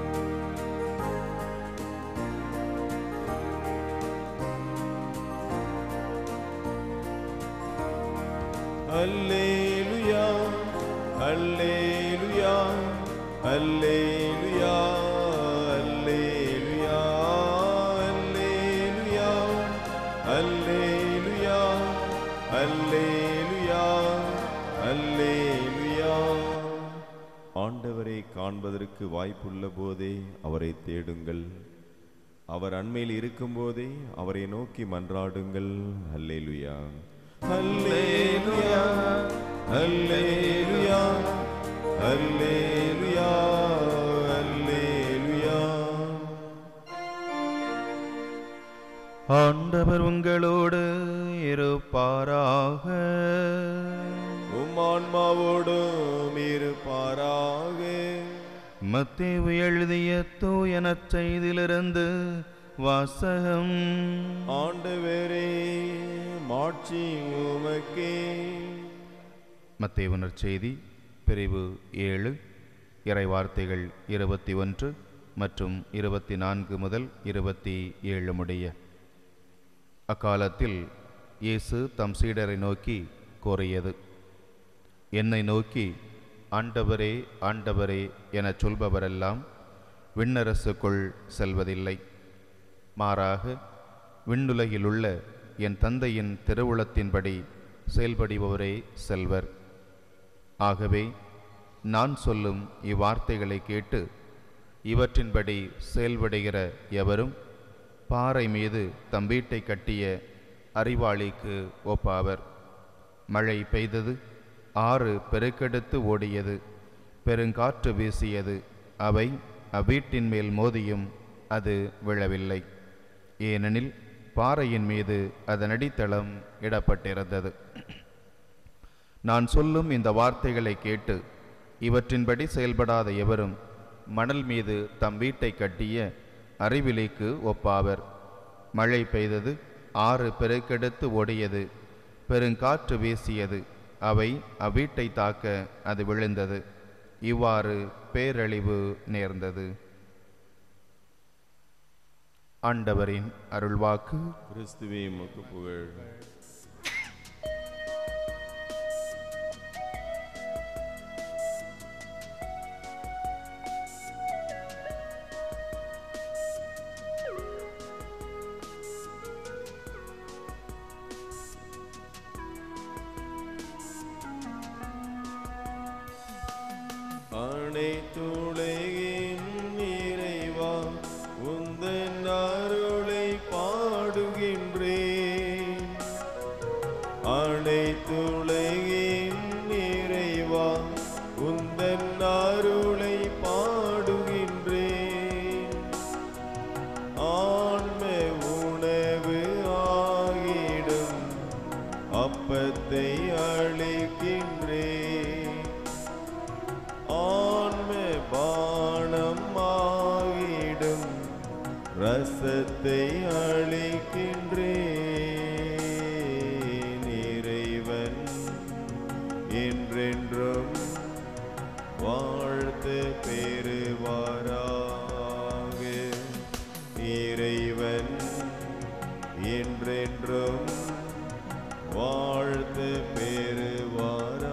அல்லேலுயா அல்லேலுயா அல்லேலுயா அல்லேலுயா அல்லேலுயா அல்லேலுயா அல்லேலுயா அல்லேலுயா ஆண்டவரை காண்பதற்கு வாய்ப்புள்ள போதே அவரை தேடுங்கள் அவர் அண்மையில் இருக்கும்போதே அவரை நோக்கி மன்றாடுங்கள் அல்லேலுயா அல்லேலுயா அல்லேலுயா அல்லேலுயா அல்லேலுயா ஆண்டவர் உங்களோடு இருப்பாராக உம் ஆன்மாவோடும் இருப்பாராக மத்தேவு எழுதிய தூயனச் செய்திலிருந்து வாசகம் ஆண்டவரே மாட்சி உமக்கே மத்தேவு நற்செய்தி பிரிவு ஏழு இறை வார்த்தைகள் இருபத்தி ஒன்று மற்றும் இருபத்தி நான்கு முதல் இருபத்தி ஏழு முடிய அக்காலத்தில் இயேசு தம் சீடரை நோக்கி கூறியது என்னை நோக்கி ஆண்டவரே ஆண்டவரே எனச் சொல்பவரெல்லாம் விண்ணரசுக்குள் செல்வதில்லை மாறாக விண்ணுலகிலுள்ள என் தந்தையின் திருவுளத்தின்படி செயல்படுபவரே செல்வர் ஆகவே நான் சொல்லும் இவ்வார்த்தைகளை கேட்டு இவற்றின்படி செயல்படுகிற எவரும் பாறை மீது தம் வீட்டை கட்டிய அறிவாளிக்கு ஒப்பாவர் மழை பெய்தது ஆறு பெருக்கெடுத்து ஓடியது பெருங்காற்று வீசியது அவை அவ்வீட்டின் மேல் மோதியும் அது விழவில்லை ஏனெனில் பாறையின் மீது அதன் அடித்தளம் இடப்பட்டிருந்தது நான் சொல்லும் இந்த வார்த்தைகளை கேட்டு இவற்றின்படி செயல்படாத எவரும் மணல் மீது தம் வீட்டை கட்டிய அறிவிலிக்கு ஒப்பாவர் மழை பெய்தது ஆறு பெருக்கெடுத்து ஓடியது பெருங்காற்று வீசியது அவை அவ்வீட்டை தாக்க அது விழுந்தது இவ்வாறு பேரழிவு நேர்ந்தது ஆண்டவரின் அருள்வாக்கு கிறிஸ்துவே உமக்கு புகழ் அனைத்துலகின் இறைவா உந்தன் அருளை பாடுகின்றேன் அனைத்துலகின் இறைவா உந்தன் அருளை பாடுகின்றேன் ஆன்ம உணவு ஆகிடும் அப்பத்தை அளிக்கின்றேன் ஆன்ம பானம் ஆகிடும் ரசத்தை அளிக்கின்றேன் இறைவன் என்றென்றும் வாழ்த்து பெறுவாராக இறைவன் என்றென்றும் வாழ்த்து பெறுவாராக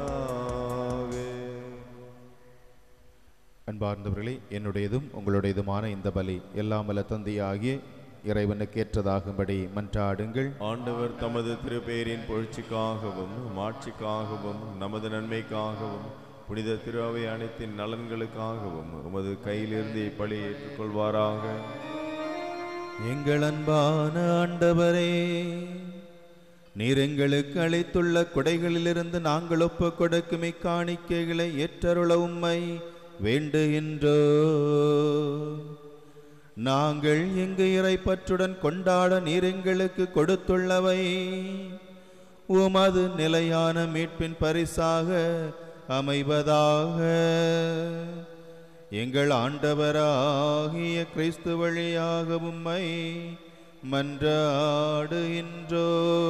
அன்பார்ந்தவர்களே என்னுடையதும் உங்களுடையதுமான இந்த பலி எல்லாம் வல்ல தந்தையாகிய இறைவனுக்கேற்றதாகும்படி மன்றாடுங்கள் ஆண்டவர் தமது திருப்பெயரின் புகழ்ச்சிக்காகவும் மாட்சிக்காகவும் நமது நன்மைக்காகவும் புனித திருவை அனைத்தின் நலன்களுக்காகவும் உமது கையிலிருந்து இப்பலி ஏற்றுக்கொள்வாராக எங்கள் அன்பான ஆண்டவரே நீர் எங்களுக்கு அளித்துள்ள கொடைகளிலிருந்து நாங்கள் ஒப்புக் கொடுக்கும் இக்காணிக்கைகளை ஏற்றருள உம்மை வேண்டுகின்றோ நாங்கள் எங்கு இறைப்பற்றுடன் கொண்டாட நீர் எங்களுக்கு கொடுத்துள்ளவை உமது நிலையான மீட்பின் பரிசாக அமைவதாக எங்கள் ஆண்டவராகிய கிறிஸ்து வழியாக உம்மை மன்றாடுகின்றோ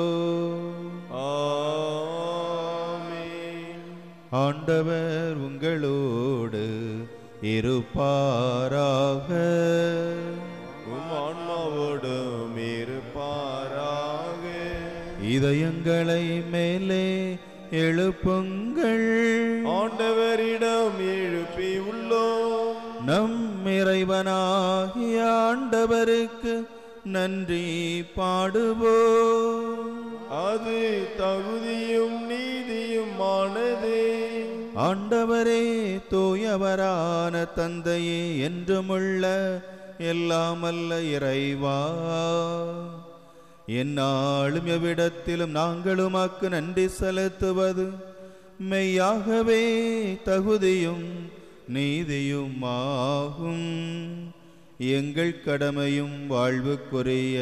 ஆமென். ஆண்டவர் உங்களோடு இருப்பாராக உம் ஆன்மாவோடும் இருப்பாராக இதயங்களை மேலே எழுப்புங்கள் ஆண்டவரிடம் எழுப்பி உள்ளோம் நம் இறைவனாகிய ஆண்டவருக்கு நன்றி பாடுவோம் அது தகுதியும் நீதியுமானதே ஆண்டவரே தூயவரான தந்தையே என்றுமுள்ள எல்லாமல்ல இறைவா எந்நாளும் எவ்விடத்திலும் நாங்கள் உமக்கு நன்றி செலுத்துவது மெய்யாகவே தகுதியும் நீதியுமாகும் எங்கள் கடமையும் வாழ்வுக்குரிய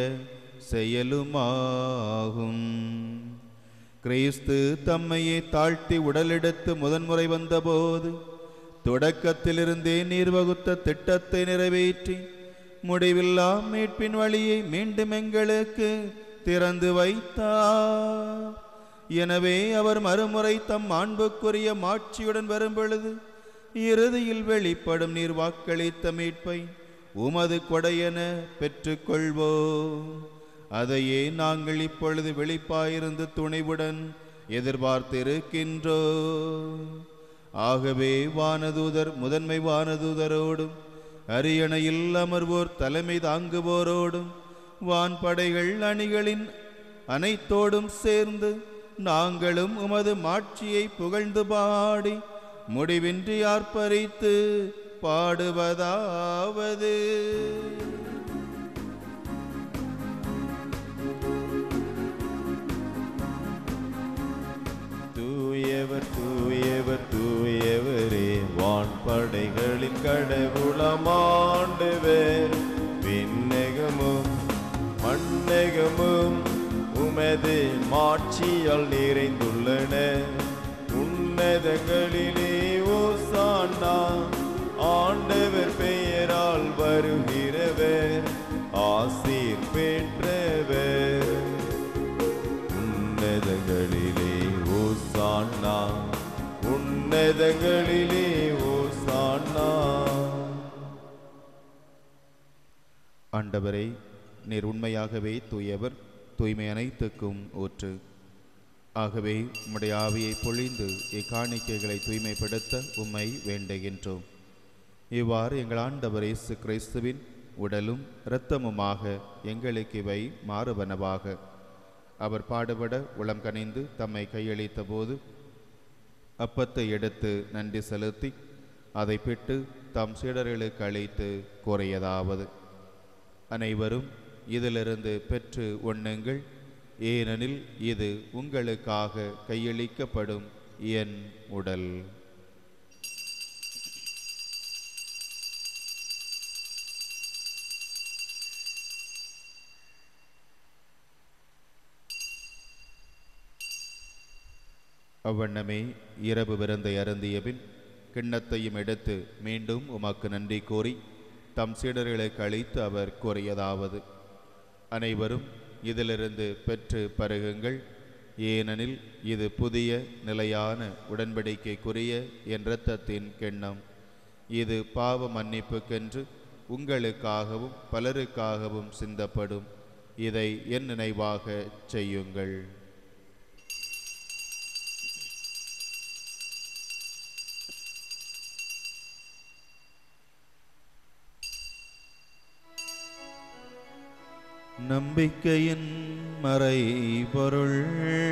செயலுமாகும் கிறிஸ்து தம்மையே தாழ்த்தி உடலெடுத்து முதன்முறை வந்தபோது தொடக்கத்திலிருந்தே நீர் வகுத்த திட்டத்தை நிறைவேற்றி முடிவில்லா மீட்பின் வழியை மீண்டும் எங்களுக்கு திறந்து வைத்தார் எனவே அவர் மறுமுறை தம் மாண்புக்குரிய மாட்சியுடன் வரும் பொழுது இறுதியில் வெளிப்படும் நீர் வாக்களித்த மீட்பை உமது கொடையென பெற்றுக்கொள்வோம் அதையே நாங்கள் இப்பொழுது வெளிப்பாயிருந்து துணிவுடன் எதிர்பார்த்திருக்கின்றோ ஆகவே வானதூதர் முதன்மை வானதூதரோடும் அரியணையில் அமர்வோர் தலைமை தாங்குவோரோடும் வான்படைகள் அணிகளின் அனைத்தோடும் சேர்ந்து நாங்களும் உமது மாட்சியை புகழ்ந்து பாடி முடிவின்றி ஆர்ப்பரித்து பாடுவதாவது தூயவர் தூயவர் தூயவரே வான்படைகளின் கடவுளமாண்டவர் விண்ணகமும் மண்ணகமும் உமது மாட்சியால் நிறைந்துள்ளன உன்னதங்களிலே ஓசானா ஆண்டவர் பெயரால் வருகிறவர் ஆசீர் பெற்றவர் உன்னதங்களிலே ஓசானா உன்னதங்களிலே ஓசானா ஆண்டவரே நீர் உண்மையாகவே தூயவர் தூய்மை அனைத்துக்கும் ஊற்று ஆகவே உம்முடைய ஆவியை பொழிந்து இக்காணிக்கைகளை தூய்மைப்படுத்த உம்மை வேண்டுகின்றோம் இவ்வாறு எங்கள் ஆண்டவர் இயேசு கிறிஸ்துவின் உடலும் இரத்தமுமாக எங்களுக்கு இவை மாறுவனவாக அவர் பாடுபட உளம் கனிந்து தம்மை கையளித்த போது அப்பத்தை எடுத்து நன்றி செலுத்தி அதை பிட்டு தம் சீடர்களுக்கு அளித்து கூறியதாவது அனைவரும் இதிலிருந்து பெற்று உண்ணுங்கள் ஏனெனில் இது உங்களுக்காக கையளிக்கப்படும் என் உடல் அவ்வண்ணமே இரவு விருந்தை அருந்தியபின் கிண்ணத்தையும் எடுத்து மீண்டும் உமக்கு நன்றி கூறி தம் சீடர்களுக்கு அளித்து அவர் கூறியதாவது அனைவரும் இதிலிருந்து பெற்று பருகுங்கள் ஏனெனில் இது புதிய நிலையான உடன்படிக்கைக்குரிய என் இரத்தத்தின் கிண்ணம் இது பாவ மன்னிப்புக்கென்று உங்களுக்காகவும் பலருக்காகவும் சிந்தப்படும் இதை என் நினைவாக செய்யுங்கள் நம்பிக்கையின் மறைபொருள்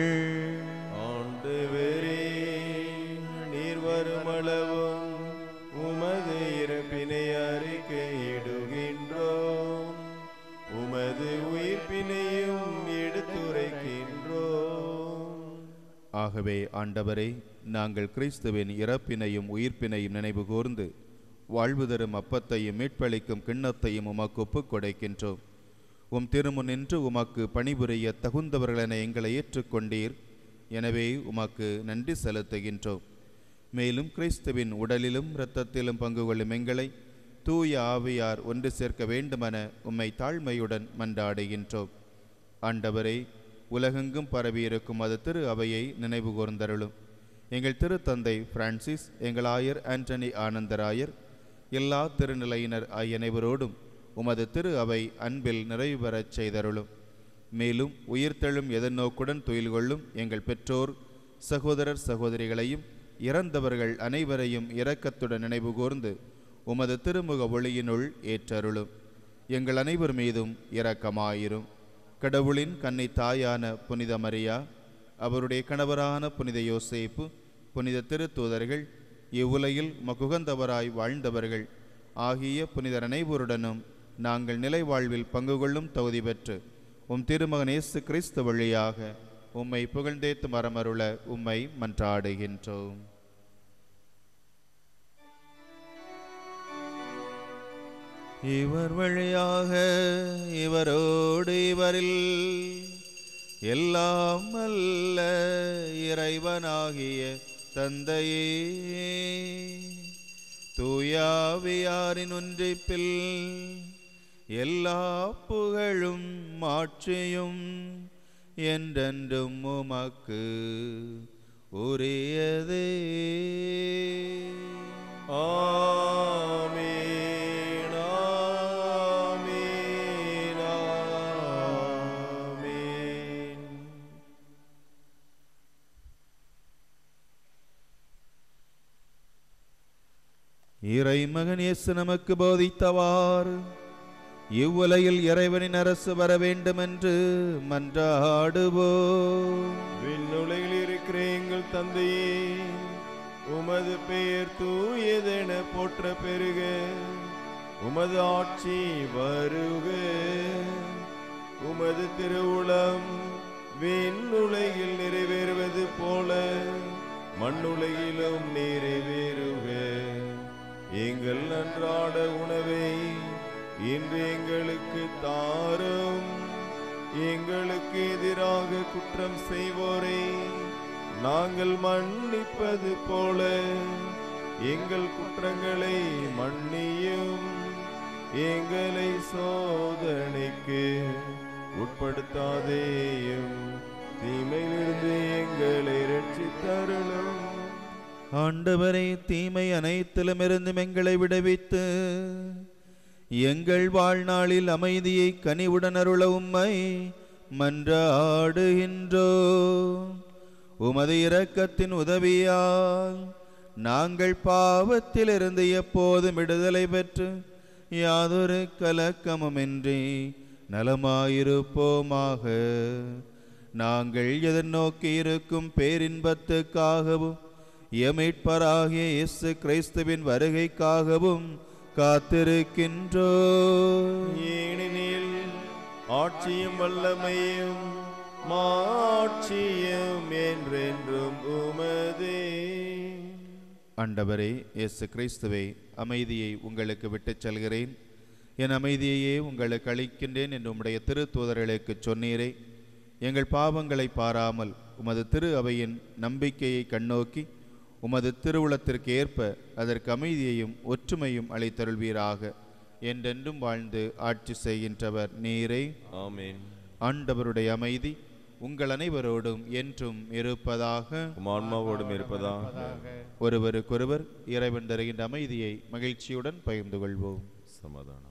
ஆண்டவரே நீர் வருமளவும் உமது இறப்பினை அறிக்கையிடுகின்றோம் உமது உயிர்ப்பினையும் எடுத்துரைக்கின்றோம் ஆகவே ஆண்டவரே நாங்கள் கிறிஸ்துவின் இறப்பினையும் உயிர்ப்பினையும் நினைவு கூர்ந்து வாழ்வு தரும் அப்பத்தையும் மீட்பளிக்கும் கிண்ணத்தையும் உமக்கு ஒப்புக் கொடுக்கின்றோம் உம் திருமுன் நின்று உமக்கு பணிபுரிய தகுந்தவர்களென எங்களை ஏற்றுக்கொண்டீர் எனவே உமக்கு நன்றி செலுத்துகின்றோம் மேலும் கிறிஸ்துவின் உடலிலும் இரத்தத்திலும் பங்கு கொள்ளும் எங்களை தூய ஆவியார் ஒன்று சேர்க்க வேண்டுமென உம்மை தாழ்மையுடன் மன்றாடுகின்றோம் ஆண்டவரே உலகெங்கும் பரவியிருக்கும் அது திரு அவையை நினைவு கூர்ந்தருளும் எங்கள் திருத்தந்தை பிரான்சிஸ் எங்கள் ஆயர் ஆண்டனி ஆனந்தராயர் எல்லா திருநிலையினர் ஆகிய அனைவரோடும் உமது திரு அவை அன்பில் நிறைவு பெறச் செய்தருளும் மேலும் உயிர்த்தெழும் எதிர்நோக்குடன் துயில் கொள்ளும் எங்கள் பெற்றோர் சகோதரர் சகோதரிகளையும் இறந்தவர்கள் அனைவரையும் இரக்கத்துடன் நினைவு கூர்ந்து உமது திருமுக ஒளியினுள் ஏற்றருளும் எங்கள் அனைவர் மீதும் இரக்கமாயிரும் கடவுளின் கன்னி தாயான புனித மரியா அவருடைய கணவரான புனித யோசேப்பு புனித திருத்தூதர்கள் இவ்வுலகில் மகுகந்தவராய் வாழ்ந்தவர்கள் ஆகிய புனிதர் அனைவருடனும் நாங்கள் நிலை வாழ்வில் பங்கு கொள்ளும் தகுதி பெற்று உம் திருமகன் இயேசு கிறிஸ்து வழியாக உம்மை புகழ்ந்தேத்து மரமருள உம்மை மன்றாடுகின்றோம் இவர் வழியாக இவரோடு இவரில் எல்லாம் அல்ல இறைவனாகிய தந்தையே தூயாவியாரின் ஒன்றிப்பில் எல்லா புகழும் மாட்சியும் என்றென்றும் உமக்கு உரியதே ஆமென், ஆமென், ஆமென். இறைமகன் இயேசு நமக்கு போதித்தவாறு இவ்வுலகில் இறைவனின் அரசு வர வேண்டும் என்று மன்றாடுவோம் விண்ணுலகில் இருக்கிற எங்கள் தந்தையே உமது பெயர் தூயதென போற்ற பெருக உமது ஆட்சி வருக உமது திருவுளம் விண்ணுலகில் நிறைவேறுவது போல மண்ணுலகிலும் நிறைவேறுக எங்கள் அன்றாட உணவை இன்று எங்களுக்கு தாரும் எங்களுக்கு எதிராக குற்றம் செய்வோரை நாங்கள் மன்னிப்பது போல எங்கள் குற்றங்களை மன்னியும் எங்களை சோதனைக்கு உட்படுத்தாதேயும் தீமையிலிருந்து எங்களை ரட்சித்தருளும் ஆண்டவரை தீமை அனைத்திலுமிருந்தும் எங்களை விடுவித்து எங்கள் வாழ்நாளில் அமைதியை கனிவுடன் அருள உம்மை மன்றாடுகின்றோ உமது இரக்கத்தின் உதவியால் நாங்கள் பாவத்திலிருந்து எப்போதும் விடுதலை பெற்று யாதொரு கலக்கமுமின்றி நலமாயிருப்போமாக நாங்கள் எதிர்நோக்கி இருக்கும் பேரின்பத்துக்காகவும் எமீட்பராகிய இயேசு கிறிஸ்துவின் வருகைக்காகவும் காத்திருக்கின்றோ ஏனெனில் ஆட்சியும் வல்லமையும் மாட்சியும் என்றென்றும் உமதே ஆண்டவரே இயேசு கிறிஸ்துவை அமைதியை உங்களுக்கு விட்டுச் செல்கிறேன் என் அமைதியையே உங்களுக்கு அளிக்கின்றேன் என்று உம்முடைய திரு தூதர்களுக்கு சொன்னீரே எங்கள் பாவங்களை பாராமல் உமது திரு அவையின் நம்பிக்கையை கண்ணோக்கி உமது திருவுளத்திற்கு ஏற்ப அதற்கு அமைதியையும் ஒற்றுமையும் அளித்தருள்வீராக என்றென்றும் வாழ்ந்து ஆட்சி செய்கின்றவர் நீரே ஆமென் ஆண்டவருடைய அமைதி உங்கள் அனைவரோடும் என்றும் இருப்பதாக உம் ஆன்மாவோடும் இருப்பதாக ஒருவருக்கொருவர் இறைவன் தருகின்ற அமைதியை மகிழ்ச்சியுடன் பகிர்ந்து கொள்வோம் சமாதானம்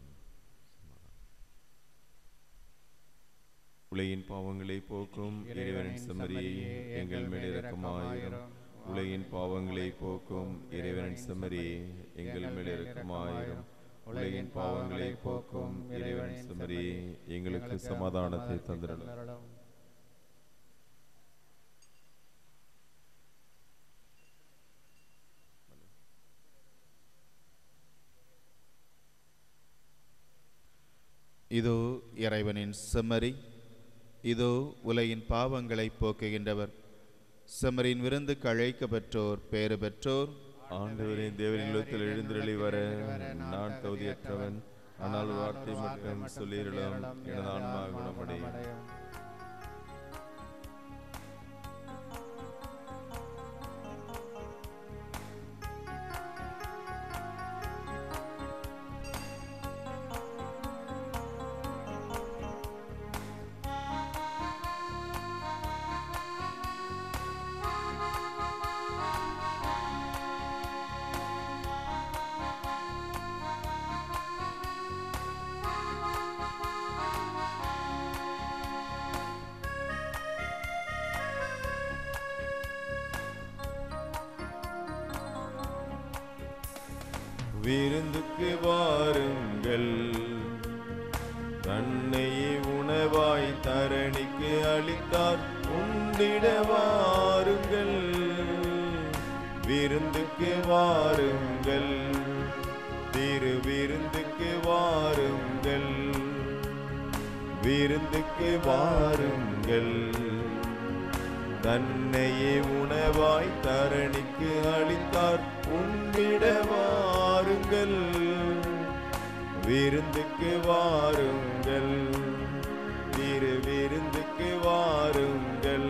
உலகின் பாவங்களை போக்கும் இறைவனின் செம்மறியை எங்கள் மேல் இரக்கமாயிரும் உலகின் பாவங்களை போக்கும் இறைவனின் செம்மறியை எங்கள் மேல் இரக்கமாயிரும் உலகின் பாவங்களை போக்கும் இறைவனின் செம்மறியை எங்களுக்கு சமாதானத்தை தந்திரலும் இதோ இறைவனின் செம்மறி இதோ உலகின் பாவங்களை போக்குகின்றவர் செம்மறியின் விருந்துக்கு அழைக்க பெற்றோர் பேறு பெற்றோர் ஆண்டவரின் தேவனின் இல்லத்தில் எழுந்தருளி வர நான் தகுதியற்றவன் ஆனால் வார்த்தை மட்டும் சொல்லிடலாம் எனது ஆன்மா குணமடையும் விருந்துக்கு வாருங்கள் தன்னையே உணவாய் தரணிக்கு அளித்தார் உண்டிட வாருங்கள் விருந்துக்கு வாருங்கள் திரு விருந்துக்கு வாருங்கள் விருந்துக்கு வாருங்கள் தன்னையே உணவாய் தரணிக்கு அளித்தார் உண்டிட வாருங்கள் விருந்துக்கு வாருங்கள் திரு விருந்துக்கு வாருங்கள்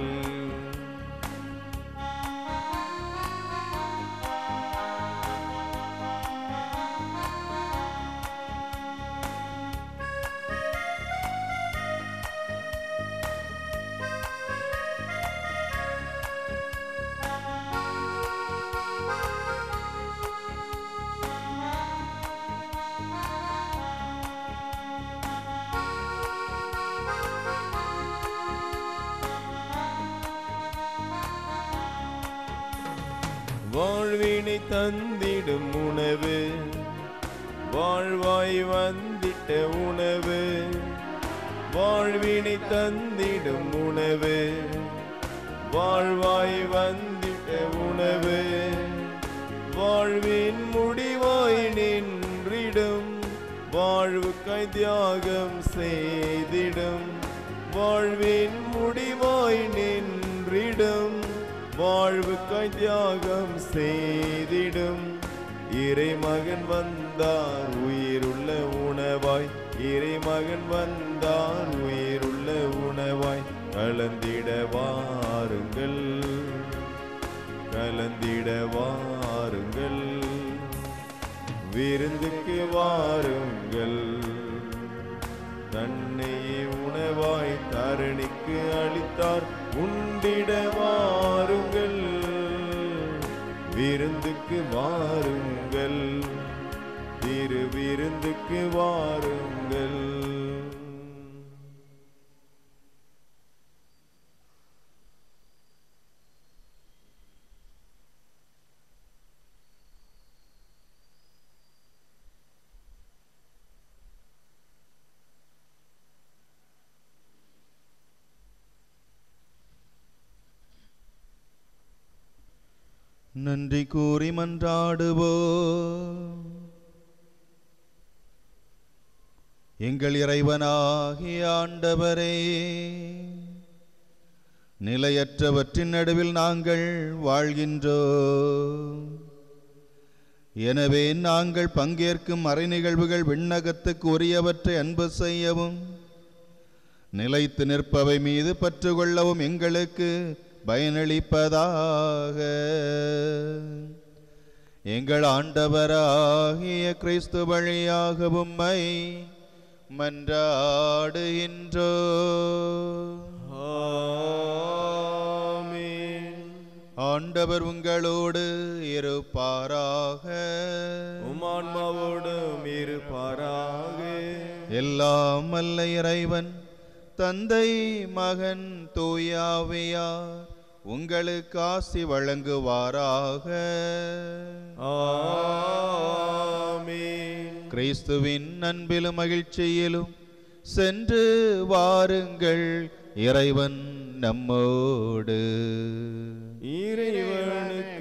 வாழ்வினை தந்திடும் உணவு வாழ்வாய் வந்திட்ட உணவு வாழ்வினை தந்திடும் உணவு வாழ்வாய் வந்திட்ட உணவு வாழ்வின் முடிவாய் நின்றிடும் வாழ்வுக்காய் தியாகம் செய்திடும் வாழ்வின் முடிவாய் நின்றிடும் வாழ்வுக்காய் தியாகம் செய்திடும் இறைமகன் வந்தார் உயிருள்ள உணவாய் இறைமகன் வந்தார் உயிருள்ள உணவாய் கலந்திட வாருங்கள் கலந்திட வாருங்கள் விருந்துக்கு வாருங்கள் தன்னையே உணவாய் தரணிக்கு அளித்தார் உண்டிட வாருங்கள் விருந்துக்கு வாருங்கள் திரு விருந்துக்கு வாருங்கள் நன்றி கூறி மன்றாடுவோம் எங்கள் இறைவனாகிய ஆண்டவரே நிலையற்றவற்றின் நடுவில் நாங்கள் வாழ்கின்றோம் எனவே நாங்கள் பங்கேற்கும் மறை நிகழ்வுகள் விண்ணகத்துக்கு உரியவற்றை அன்பு செய்யவும் நிலைத்து நிற்பவை மீது பற்று கொள்ளவும் எங்களுக்கு பயனளிப்பதாக எங்கள் ஆண்டவராகிய கிறிஸ்து வழியாக உம்மை மன்றாடுகின்றோ ஆமென். ஆண்டவர் உங்களோடு இருப்பாராக உம்மான்மாவோடும் இருப்பாராக எல்லாம் வல்ல இறைவன் தந்தை மகன் தூயாவியார் உங்களுக்கு ஆசி வழங்குவாராக ஆமென். கிறிஸ்துவின் அன்பிலும் மகிழ்ச்சியிலும் சென்று வாருங்கள் இறைவன் நம்மோடு இறைவனுக்கு